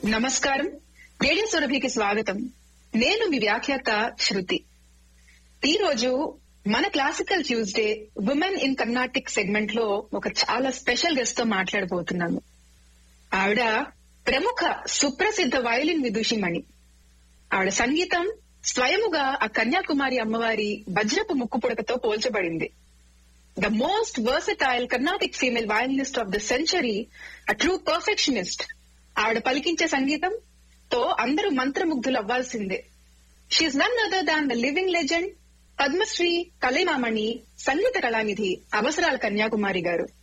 నమస్కారం రేడియో సురభికి స్వాగతం నేను మీ వ్యాఖ్యాత శృతి ఈ రోజు మన classical Tuesday women in Carnatic segment లో ఒక చాలా స్పెషల్ గెస్ట్ తో మాట్లాడబోతున్నాను ఆవిడ ప్రముఖ సుప్రసిద్ధ వయలిన్ విదూషిమణి ఆవిడ సంగీతం స్వయముగా ఆ కన్యాకుమారి అమ్మవారి వజ్రపు ముక్కు పుడకతో పోల్చబడింది the most versatile Carnatic female violinist of the century a true perfectionist ఆవిడ పలికించే సంగీతం తో అందరూ మంత్రముగ్ధులు అవ్వాల్సిందే she none other than the living legend Padmashri Kalaimamani Sangeetha Kalanidhi Avasarala Kanyakumari గారు